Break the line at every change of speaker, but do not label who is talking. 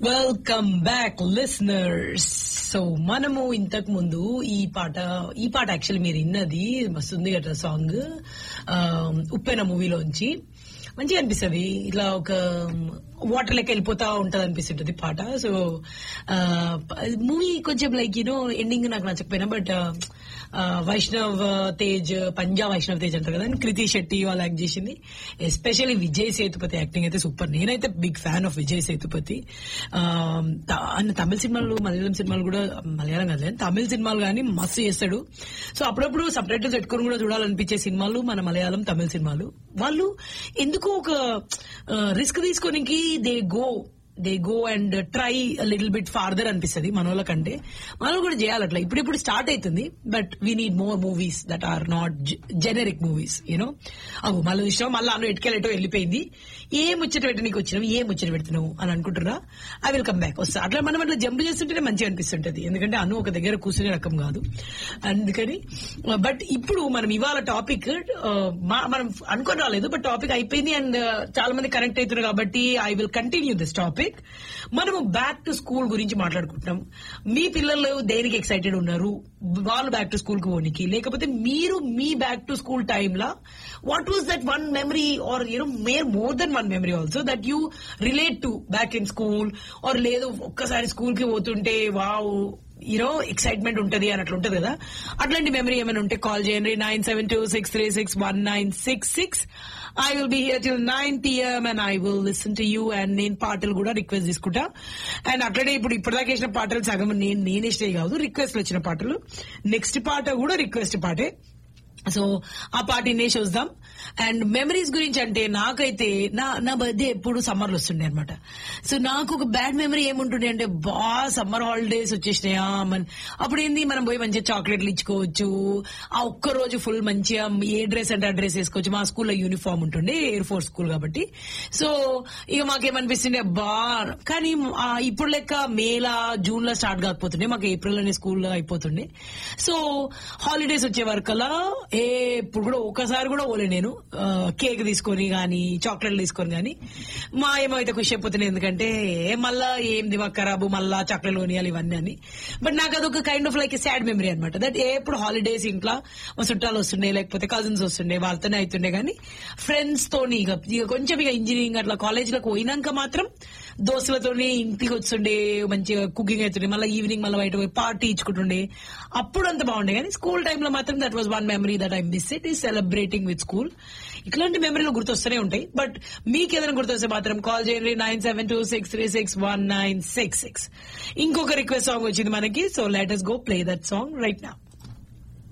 welcome back listeners so మనము ఇంతకు ముందు ఈ పాట ఈ పాట యాక్చువల్లీ మీరు విన్నది మస్తుంది కదా సాంగ్ ఉప్పెన మూవీలోంచి మంచిగా అనిపిస్తుంది ఇట్లా ఒక వాటర్ లెక్క వెళ్ళిపోతా ఉంటది అనిపిస్తుంటది పాట సో మూవీ కొంచెం లైక్ యూనో ఎండింగ్ నాకు నచ్చకపోయినా బట్ వైష్ణవ్ తేజ్ పంజా వైష్ణవ్ తేజ్ అంటారు కదా కృతి శెట్టి వాళ్ళు యాక్ట్ చేసింది ఎస్పెషల్లీ విజయ్ సేతుపతి యాక్టింగ్ అయితే సూపర్ నేనైతే big fan of Vijay Sethupathi అన్న తమిళ సినిమాలు మలయాళం సినిమాలు కూడా మలయాళం కాదు తమిళ సినిమాలు కానీ మస్తు చేస్తాడు సో అప్పుడప్పుడు సబ్ టైటిల్స్ పెట్టుకుని కూడా చూడాలనిపించే సినిమాలు మన మలయాళం తమిళ సినిమాలు వాళ్ళు ఎందుకు ఒక రిస్క్ తీసుకోనికి they go they go and try little bit farther అనిపిస్తుంది మనోళ్ళ కంటే మనం కూడా చేయాలి అట్లా ఇప్పుడు ఇప్పుడు స్టార్ట్ అవుతుంది but we need more movies that are not generic movies you know అవు మళ్ళీ ఇష్టం మళ్ళీ అన్ను ఎటుకెళ్ళటో వెళ్ళిపోయింది ఏ ముచ్చట పెట్టడానికి వచ్చినావు ఏ ముచ్చట పెడుతున్నావు అని అనుకుంటున్నా ఐ విల్ కమ్ బ్యాక్ వస్తా అట్లా మనం అట్లా జంప్ చేస్తుంటేనే మంచిగా అనిపిస్తుంటది ఎందుకంటే అను ఒక దగ్గర కూర్చునే రకం కాదు అందుకని బట్ ఇప్పుడు మనం ఇవాళ టాపిక్ మనం అనుకొని రాలేదు బట్ టాపిక్ అయిపోయింది అండ్ చాలా మంది కనెక్ట్ అవుతున్నారు కాబట్టి I will continue this topic మనము బ్యాక్ టు స్కూల్ గురించి మాట్లాడుకుంటున్నాం మీ పిల్లలు దేనికి ఎక్సైటెడ్ ఉన్నారు వాళ్ళు బ్యాక్ టు స్కూల్ కి పోనీకి లేకపోతే మీరు మీ బ్యాక్ టు స్కూల్ టైమ్ లా what was that one memory or you know more more than one memory also that you relate to back in school or లేదు ఒక్కసారి స్కూల్ కి పోతుంటే వావ్ యూనో ఎక్సైట్మెంట్ ఉంటది అని అట్లా ఉంటది కదా అట్లాంటి మెమరీ ఏమైనా ఉంటే కాల్ చేయండి nine seven two six three six one nine six six I will be here till nine PM and I will listen to you and నేను పాటలు కూడా రిక్వెస్ట్ తీసుకుంటా అండ్ అట్లనే ఇప్పుడు ఇప్పటిదాకా వేసిన పాటలు సగం నేను నేనే స్టే కాదు రిక్వెస్ట్ వచ్చిన పాటలు నెక్స్ట్ పాట కూడా రిక్వెస్ట్ పాటే సో ఆ పాట వినేసి వద్దాం అండ్ మెమరీస్ గురించి అంటే నాకైతే నా నా బర్త్డే ఎప్పుడు సమ్మర్ లో వస్తుండే అనమాట సో నాకు ఒక బ్యాడ్ మెమరీ ఏముంటుండే అంటే బా సమ్మర్ హాలిడేస్ వచ్చేసినాయా మన అప్పుడు ఏంది మనం పోయి మంచిగా చాక్లెట్లు ఇచ్చుకోవచ్చు ఆ ఒక్క రోజు ఫుల్ మంచిగా ఏ డ్రెస్ అంటే ఆ డ్రెస్ వేసుకోవచ్చు మా స్కూల్లో యూనిఫామ్ ఉంటుండే ఎయిర్ ఫోర్స్ స్కూల్ కాబట్టి సో ఇక మాకేమనిపిస్తుండే బా కానీ ఇప్పుడు లెక్క మేలా జూన్ లో స్టార్ట్ కాకపోతుండే మాకు ఏప్రిల్ లోనే స్కూల్ అయిపోతుండే సో హాలిడేస్ వచ్చే వరకల్లా ఏ ఇప్పుడు కూడా ఒకసారి కూడా పోలే నేను కేక్ తీసుకొని గాని చాక్లెట్ తీసుకొని గాని మా ఏమైతే ఖుషి అయిపోతున్నాయి ఎందుకంటే మళ్ళా ఏం దిమాగ్ ఖరాబు మళ్ళా చాక్లెట్ కొనియాలి ఇవన్నీ అని బట్ నాకు అదొక kind of like sad memory అనమాట దట్ ఎప్పుడు హాలిడేస్ ఇంట్లో మా చుట్టాలు వస్తుండే లేకపోతే కజిన్స్ వస్తుండే వాళ్ళతోనే అవుతుండే కానీ ఫ్రెండ్స్ తోని ఇక ఇక కొంచెం ఇక ఇంజనీరింగ్ అట్లా కాలేజ్ లకు పోయినాక మాత్రం దోస్తులతోని ఇంటికి వస్తుండే మంచిగా కుకింగ్ అవుతుండే మళ్ళీ ఈవినింగ్ మళ్ళీ బయట పోయి పార్టీ ఇచ్చుకుంటుండే అప్పుడు అంత బాగుండే కానీ స్కూల్ టైంలో మాత్రం that was one memory that I miss it ఈ సెలబ్రేటింగ్ విత్ స్కూల్ ఇట్లాంటి మెమరీలు గుర్తొస్తూనే ఉంటాయి బట్ మీకు ఏదైనా గుర్తొస్తే మాత్రం కాల్ చేయండి nine seven two six three six one nine six six ఇంకొక రిక్వెస్ట్ సాంగ్ వచ్చింది మనకి so let us go play that song right నా